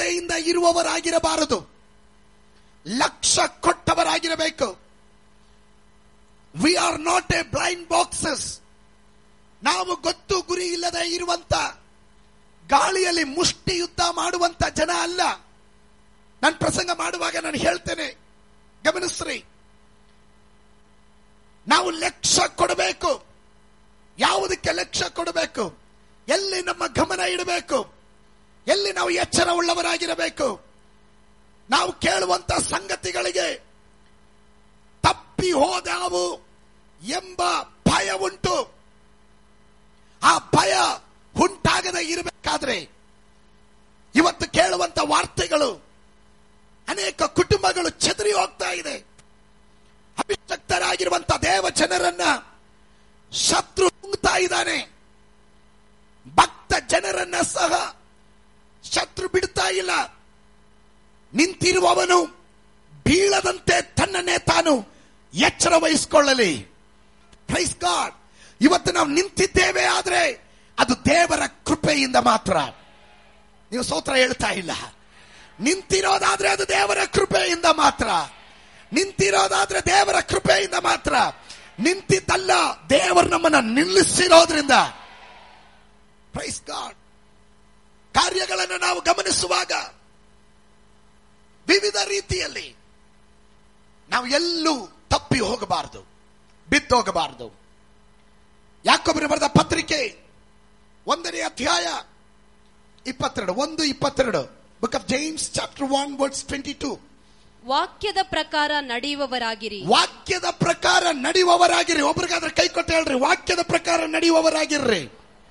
ನಂಬಿಕೆಯಿಂದ ಇರುವವರಾಗಿರಬಾರದು ಲಕ್ಷ್ಯ ಕೊಟ್ಟವರಾಗಿರಬೇಕು we are not a blind boxes ನಾವು ಗೊತ್ತು ಗುರಿ ಇಲ್ಲದೆ ಇರುವಂತ ಗಾಳಿಯಲ್ಲಿ ಮುಷ್ಟಿ ಯುದ್ಧ ಮಾಡುವಂತ ಜನ ಅಲ್ಲ ನಾನು ಪ್ರಸಂಗ ಮಾಡುವಾಗ ನಾನು ಹೇಳ್ತೇನೆ ಗಮನಿಸ್ರಿ ನಾವು ಲಕ್ಷ್ಯ ಕೊಡಬೇಕು ಯಾವುದಕ್ಕೆ ಲಕ್ಷ್ಯ ಕೊಡಬೇಕು ಎಲ್ಲಿ ನಮ್ಮ ಗಮನ ಇಡಬೇಕು ಎಲ್ಲಿ ನಾವು ಎಚ್ಚರ ಉಳ್ಳವರಾಗಿರಬೇಕು ನಾವು ಕೇಳುವಂತ ಸಂಗತಿಗಳಿಗೆ ತಪ್ಪಿ ಹೋದಾವು ಎಂಬ ಭಯ ಉಂಟು ಆ ಭಯ ಉಂಟಾಗದೆ ಇರಬೇಕಾದ್ರೆ ಇವತ್ತು ಕೇಳುವಂತ ವಾರ್ತೆಗಳು ಅನೇಕ ಕುಟುಂಬಗಳು ಚೆದರಿ ಹೋಗ್ತಾ ಇದೆ ಅಭಿಷಕ್ತರಾಗಿರುವಂತ ದೇವ ಜನರನ್ನ ಶತ್ರು ನುಂಗ್ತಾ ಇದ್ದಾನೆ ಭಕ್ತ ಜನರನ್ನ ಸಹ ಶತ್ರು ಬಿಡ್ತಾ ಇಲ್ಲ ನಿಂತಿರುವವನು ಬೀಳದಂತೆ ತನ್ನನ್ನೇ ತಾನು ಎಚ್ಚರ ವಹಿಸಿಕೊಳ್ಳಲಿ ಪ್ರೈಸ್ ಗಾಡ್ ಇವತ್ತು ನಾವು ನಿಂತಿದ್ದೇವೆ ಆದ್ರೆ ಅದು ದೇವರ ಕೃಪೆಯಿಂದ ಮಾತ್ರ ನೀವು ಸೋತ್ರ ಹೇಳ್ತಾ ಇಲ್ಲ ನಿಂತಿರೋದಾದ್ರೆ ಅದು ದೇವರ ಕೃಪೆಯಿಂದ ಮಾತ್ರ ನಿಂತಿರೋದಾದ್ರೆ ದೇವರ ಕೃಪೆಯಿಂದ ಮಾತ್ರ ನಿಂತಿದ್ದಲ್ಲ ದೇವರು ನಮ್ಮನ್ನ ನಿಲ್ಲಿಸಿರೋದ್ರಿಂದ ಪ್ರೈಸ್ ಗಾಡ್ ಕಾರ್ಯಗಳನ್ನು ನಾವು ಗಮನಿಸುವಾಗ ವಿವಿಧ ರೀತಿಯಲ್ಲಿ ನಾವು ಎಲ್ಲೂ ತಪ್ಪಿ ಹೋಗಬಾರದು ಬಿದ್ದೋಗಬಾರದು ಯಾಕೊಬ್ಬರು ಬರೆದ ಪತ್ರಿಕೆ ಒಂದನೇ ಅಧ್ಯಾಯ ಇಪ್ಪತ್ತೆರಡು ಒಂದು ಇಪ್ಪತ್ತೆರಡು book of James chapter one words twenty two ವಾಕ್ಯದ ಪ್ರಕಾರ ನಡೆಯುವವರಾಗಿರಿ ವಾಕ್ಯದ ಪ್ರಕಾರ ನಡೆಯುವವರಾಗಿರಿ ಒಬ್ರಿಗಾದ್ರೆ ಕೈ ಕೊಟ್ಟು ಹೇಳ್ರಿ ವಾಕ್ಯದ ಪ್ರಕಾರ ನಡೆಯುವವರಾಗಿರ್ರಿ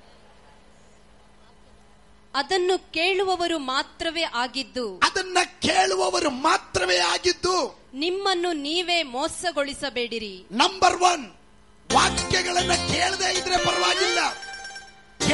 ಅದನ್ನು ಕೇಳುವವರು ಮಾತ್ರವೇ ಆಗಿದ್ದು ಅದನ್ನ ಕೇಳುವವರು ಮಾತ್ರವೇ ಆಗಿದ್ದು ನಿಮ್ಮನ್ನು ನೀವೇ ಮೋಸಗೊಳಿಸಬೇಡಿರಿ ನಂಬರ್ ಒನ್ ವಾಕ್ಯಗಳನ್ನ ಕೇಳದೆ ಇದ್ರೆ ಪರವಾಗಿಲ್ಲ